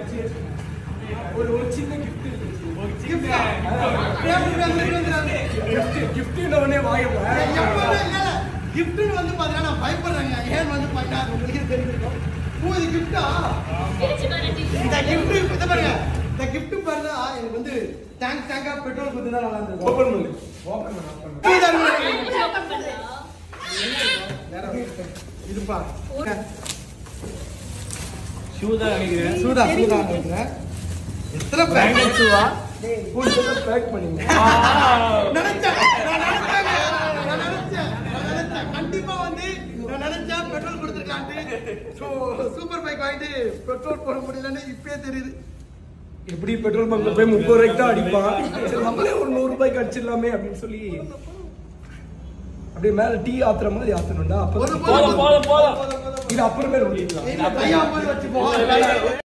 ஒரு ஒரு சின்ன கிஃப்ட் கிஃப்டா frame frame frame gift gift உடனே வாங்க எப்பவுமே இல்ல இல்ல கிஃப்ட்னு வந்து பாத்தீங்கன்னா நான் பயப்படுறேங்க ஏன் வந்து பாத்தீங்கன்னா அது உங்களுக்கு தெரிஞ்சிருக்கும் ஓ இது கிஃப்டா இந்த கிஃப்ட் இத பாருங்க இந்த கிஃப்ட் பாருங்க எனக்கு வந்து டேங்க் டேங்கா பெட்ரோல் குத்து தான் நல்லா இருந்திருக்கும் ஓபன் பண்ணு ஓபன் பண்ணு இதுப்பா ஷூ தான் நினைக்கிறேன் சூடா சூடா நினைக்கிறேன் எத்தனை பேக் ஷூவா பேக் பண்ணீங்க நினைச்சேன் நான் நினைச்சேங்க நான் நினைச்சேன் நான் நினைச்சேன் கண்டிப்பா வந்து நான் நினைச்சேன் பெட்ரோல் கொடுத்துருக்கான்ட்டு ஸோ சூப்பர் பைக் வாங்கிட்டு பெட்ரோல் போட முடியலன்னு இப்பயே தெரியுது எப்படி பெட்ரோல் பங்க்ல போய் முப்பது ரூபாய்க்கு தான் அடிப்பான் சரி நம்மளே ஒரு நூறு ரூபாய்க்கு அடிச்சிடலாமே அப்படின்னு சொல்லி அப்படியே மேல டீ ஆத்துற மாதிரி ஆத்தணும்டா அப்போ போதும், போதும் போதும், போதும் போதும் இது அப்புறமே ஊத்திக்கலாம் கையா போய் வச்சுப்போம்